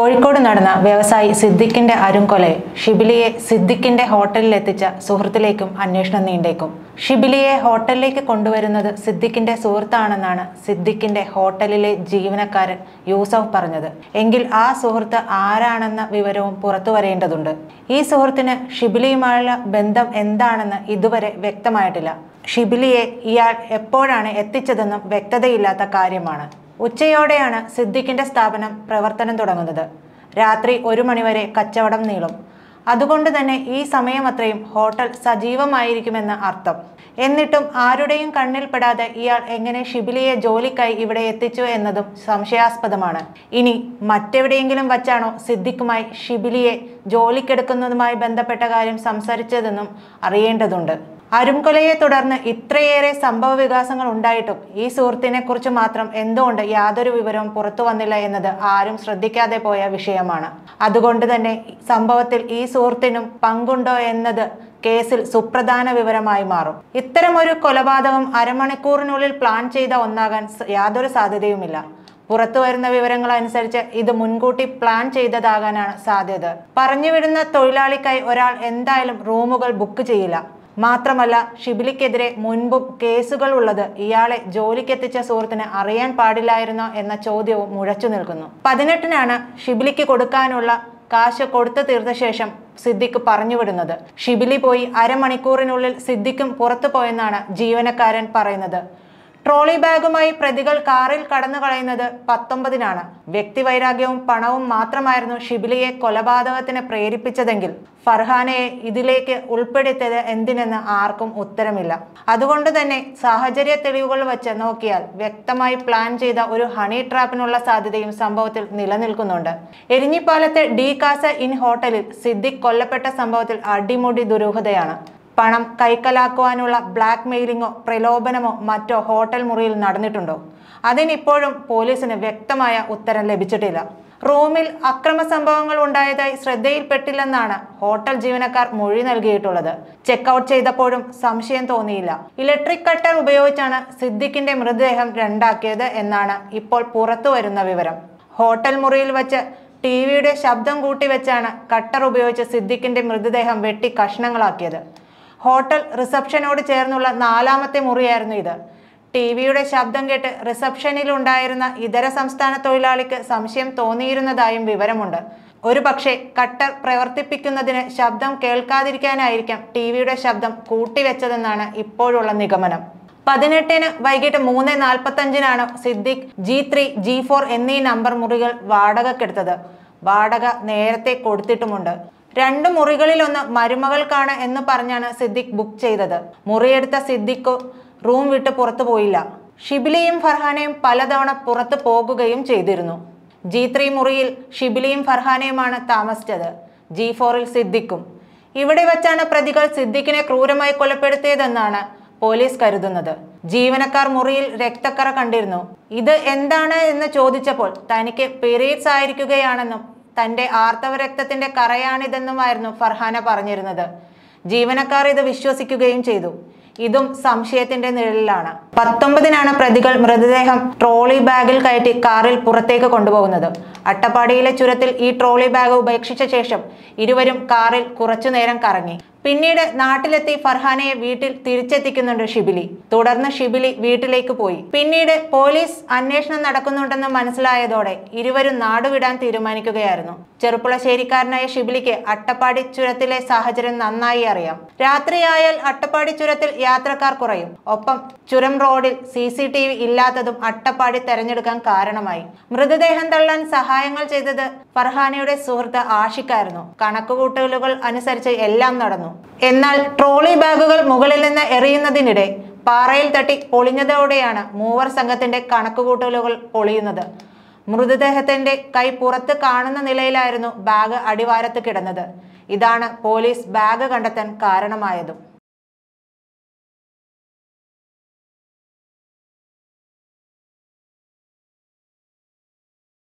കോഴിക്കോട് നടന്ന വ്യവസായി സിദ്ദിഖിന്റെ അരുംകൊലയെ ഷിബിലിയെ സിദ്ദിഖിന്റെ ഹോട്ടലിൽ എത്തിച്ച സുഹൃത്തിലേക്കും അന്വേഷണം നീണ്ടേക്കും ഷിബിലിയെ ഹോട്ടലിലേക്ക് കൊണ്ടുവരുന്നത് സിദ്ദിഖിന്റെ സുഹൃത്താണെന്നാണ് സിദ്ദിഖിന്റെ ഹോട്ടലിലെ ജീവനക്കാരൻ യൂസഫ് പറഞ്ഞത് എങ്കിൽ ആ സുഹൃത്ത് ആരാണെന്ന വിവരവും പുറത്തു വരേണ്ടതുണ്ട് ഈ സുഹൃത്തിന് ഷിബിലിയുമായുള്ള ബന്ധം എന്താണെന്ന് ഇതുവരെ വ്യക്തമായിട്ടില്ല ഷിബിലിയെ ഇയാൾ എപ്പോഴാണ് എത്തിച്ചതെന്നും വ്യക്തതയില്ലാത്ത കാര്യമാണ് ഉച്ചയോടെയാണ് സിദ്ദിഖിന്റെ സ്ഥാപനം പ്രവർത്തനം തുടങ്ങുന്നത് രാത്രി ഒരു മണിവരെ കച്ചവടം നീളും അതുകൊണ്ട് തന്നെ ഈ സമയമത്രയും ഹോട്ടൽ സജീവമായിരിക്കുമെന്ന് അർത്ഥം എന്നിട്ടും ആരുടെയും കണ്ണിൽപ്പെടാതെ ഇയാൾ എങ്ങനെ ഷിബിലിയെ ജോലിക്കായി ഇവിടെ എത്തിച്ചു എന്നതും സംശയാസ്പദമാണ് ഇനി മറ്റെവിടെയെങ്കിലും വച്ചാണോ സിദ്ദിഖുമായി ഷിബിലിയെ ജോലിക്കെടുക്കുന്നതുമായി ബന്ധപ്പെട്ട കാര്യം സംസാരിച്ചതെന്നും അറിയേണ്ടതുണ്ട് അരുംകൊലയെ തുടർന്ന് ഇത്രയേറെ സംഭവ വികാസങ്ങൾ ഉണ്ടായിട്ടും ഈ സുഹൃത്തിനെ കുറിച്ച് മാത്രം എന്തുകൊണ്ട് യാതൊരു വിവരവും പുറത്തു വന്നില്ല എന്നത് ആരും ശ്രദ്ധിക്കാതെ പോയ വിഷയമാണ് അതുകൊണ്ട് തന്നെ സംഭവത്തിൽ ഈ സുഹൃത്തിനും പങ്കുണ്ടോ എന്നത് കേസിൽ സുപ്രധാന വിവരമായി മാറും ഇത്തരമൊരു കൊലപാതകം അരമണിക്കൂറിനുള്ളിൽ പ്ലാൻ ചെയ്ത ഒന്നാകാൻ സ- യാതൊരു സാധ്യതയുമില്ല പുറത്തു വരുന്ന വിവരങ്ങൾ അനുസരിച്ച് ഇത് മുൻകൂട്ടി പ്ലാൻ ചെയ്തതാകാനാണ് സാധ്യത പറഞ്ഞുവിടുന്ന തൊഴിലാളിക്കായി ഒരാൾ എന്തായാലും റൂമുകൾ ബുക്ക് ചെയ്യില്ല മാത്രമല്ല ഷിബിലിക്കെതിരെ മുൻപും കേസുകൾ ഉള്ളത് ഇയാളെ ജോലിക്കെത്തിച്ച സുഹൃത്തിന് അറിയാൻ പാടില്ലായിരുന്നോ എന്ന ചോദ്യവും മുഴച്ചു നിൽക്കുന്നു പതിനെട്ടിനാണ് ഷിബിലിക്ക് കൊടുക്കാനുള്ള കാശ് കൊടുത്തു തീർത്ത ശേഷം സിദ്ദിഖ് പറഞ്ഞുവിടുന്നത് ഷിബിലി പോയി അരമണിക്കൂറിനുള്ളിൽ സിദ്ദിഖും പുറത്തു പോയെന്നാണ് ജീവനക്കാരൻ പറയുന്നത് ട്രോളി ബാഗുമായി പ്രതികൾ കാറിൽ കടന്നു കളയുന്നത് പത്തൊമ്പതിനാണ് വ്യക്തിവൈരാഗ്യവും പണവും മാത്രമായിരുന്നു ഷിബിലിയെ കൊലപാതകത്തിന് പ്രേരിപ്പിച്ചതെങ്കിൽ ഫർഹാനയെ ഇതിലേക്ക് ഉൾപ്പെടുത്തിയത് എന്തിനെന്ന് ആർക്കും ഉത്തരമില്ല അതുകൊണ്ട് തന്നെ സാഹചര്യ തെളിവുകൾ വെച്ച് നോക്കിയാൽ വ്യക്തമായി പ്ലാൻ ചെയ്ത ഒരു ഹണി ട്രാപ്പിനുള്ള സാധ്യതയും സംഭവത്തിൽ നിലനിൽക്കുന്നുണ്ട് എരിഞ്ഞിപ്പാലത്തെ ഡി കാസ ഇൻ ഹോട്ടലിൽ സിദ്ദിഖ് കൊല്ലപ്പെട്ട സംഭവത്തിൽ അടിമുടി ദുരൂഹതയാണ് പണം കൈക്കലാക്കുവാനുള്ള ബ്ലാക്ക് മെയിലിങ്ങോ പ്രലോഭനമോ മറ്റോ ഹോട്ടൽ മുറിയിൽ നടന്നിട്ടുണ്ടോ അതിനിപ്പോഴും പോലീസിന് വ്യക്തമായ ഉത്തരം ലഭിച്ചിട്ടില്ല റൂമിൽ അക്രമ സംഭവങ്ങൾ ഉണ്ടായതായി ശ്രദ്ധയിൽപ്പെട്ടില്ലെന്നാണ് ഹോട്ടൽ ജീവനക്കാർ മൊഴി നൽകിയിട്ടുള്ളത് ചെക്ക് ഔട്ട് ചെയ്തപ്പോഴും സംശയം തോന്നിയില്ല ഇലക്ട്രിക് കട്ടർ ഉപയോഗിച്ചാണ് സിദ്ദിഖിന്റെ മൃതദേഹം രണ്ടാക്കിയത് എന്നാണ് ഇപ്പോൾ പുറത്തു വരുന്ന വിവരം ഹോട്ടൽ മുറിയിൽ വെച്ച് ടി വിയുടെ ശബ്ദം കൂട്ടി വെച്ചാണ് കട്ടർ ഉപയോഗിച്ച് സിദ്ദിഖിന്റെ മൃതദേഹം വെട്ടി കഷ്ണങ്ങളാക്കിയത് ഹോട്ടൽ റിസപ്ഷനോട് ചേർന്നുള്ള നാലാമത്തെ മുറിയായിരുന്നു ഇത് ടി വിയുടെ ശബ്ദം കേട്ട് റിസപ്ഷനിൽ ഉണ്ടായിരുന്ന ഇതര സംസ്ഥാന തൊഴിലാളിക്ക് സംശയം തോന്നിയിരുന്നതായും വിവരമുണ്ട് ഒരു പക്ഷേ കട്ടർ പ്രവർത്തിപ്പിക്കുന്നതിന് ശബ്ദം കേൾക്കാതിരിക്കാനായിരിക്കാം ടി വിയുടെ ശബ്ദം കൂട്ടിവെച്ചതെന്നാണ് ഇപ്പോഴുള്ള നിഗമനം പതിനെട്ടിന് വൈകിട്ട് മൂന്ന് നാൽപ്പത്തഞ്ചിനാണ് Siddique G three G four എന്നീ നമ്പർ മുറികൾ വാടകക്കെടുത്തത് വാടക നേരത്തെ കൊടുത്തിട്ടുമുണ്ട് രണ്ട് മുറികളിലൊന്ന് മരുമകൾക്കാണ് എന്ന് പറഞ്ഞാണ് സിദ്ദിഖ് ബുക്ക് ചെയ്തത് മുറിയെടുത്ത സിദ്ദിഖ് റൂം വിട്ട് പുറത്തു പോയില്ല ഷിബിലിയും ഫർഹാനയും പലതവണ പുറത്തു പോകുകയും ചെയ്തിരുന്നു ജി ത്രീ മുറിയിൽ ഷിബിലിയും ഫർഹാനയുമാണ് താമസിച്ചത് ജി ഫോറിൽ സിദ്ദിഖും ഇവിടെ വെച്ചാണ് പ്രതികൾ സിദ്ദിഖിനെ ക്രൂരമായി കൊലപ്പെടുത്തിയതെന്നാണ് പോലീസ് കരുതുന്നത് ജീവനക്കാർ മുറിയിൽ രക്തക്കറ കണ്ടിരുന്നു ഇത് എന്താണ് എന്ന് ചോദിച്ചപ്പോൾ തനിക്ക് പീരീഡ്സ് ആയിരിക്കുകയാണെന്നും തന്റെ ആർത്തവ രക്തത്തിന്റെ കറയാണിതെന്നുമായിരുന്നു ഫർഹാന പറഞ്ഞിരുന്നത് ജീവനക്കാർ ഇത് വിശ്വസിക്കുകയും ചെയ്തു ഇതും സംശയത്തിന്റെ നിഴലിലാണ് പത്തൊമ്പതിനാണ് പ്രതികൾ മൃതദേഹം ട്രോളി ബാഗിൽ കയറ്റി കാറിൽ പുറത്തേക്ക് കൊണ്ടുപോകുന്നത് അട്ടപ്പാടിയിലെ ചുരത്തിൽ ഈ ട്രോളി ബാഗ് ഉപേക്ഷിച്ച ശേഷം ഇരുവരും കാറിൽ കുറച്ചു നേരം കറങ്ങി പിന്നീട് നാട്ടിലെത്തി ഫർഹാനയെ വീട്ടിൽ തിരിച്ചെത്തിക്കുന്നുണ്ട് ഷിബിലി തുടർന്ന് ഷിബിലി വീട്ടിലേക്ക് പോയി പിന്നീട് പോലീസ് അന്വേഷണം നടക്കുന്നുണ്ടെന്ന് മനസ്സിലായതോടെ ഇരുവരും നാടുവിടാൻ തീരുമാനിക്കുകയായിരുന്നു ചെറുപ്പുളശ്ശേരിക്കാരനായ ഷിബിലിക്ക് അട്ടപ്പാടി ചുരത്തിലെ സാഹചര്യം നന്നായി അറിയാം രാത്രിയായാൽ അട്ടപ്പാടി ചുരത്തിൽ യാത്രക്കാർ കുറയും ഒപ്പം ചുരം റോഡിൽ സി സി ടി വി ഇല്ലാത്തതും അട്ടപ്പാടി തെരഞ്ഞെടുക്കാൻ കാരണമായി മൃതദേഹം തള്ളാൻ സഹായങ്ങൾ ചെയ്തത് ഫർഹാനയുടെ സുഹൃത്ത് ആഷിക്കായിരുന്നു കണക്കുകൂട്ടലുകൾ അനുസരിച്ച് എല്ലാം നടന്നു എന്നാൽ ട്രോളി ബാഗുകൾ മുകളിൽ നിന്ന് എറിയുന്നതിനിടെ പാറയിൽ തട്ടി പൊളിഞ്ഞതോടെയാണ് മൂവർ സംഘത്തിന്റെ കണക്കുകൂട്ടലുകൾ പൊളിയുന്നത് മൃതദേഹത്തിന്റെ കൈ പുറത്ത് കാണുന്ന നിലയിലായിരുന്നു ബാഗ് അടിവാരത്ത് കിടന്നത് ഇതാണ് പോലീസ് ബാഗ് കണ്ടെത്താൻ കാരണമായതും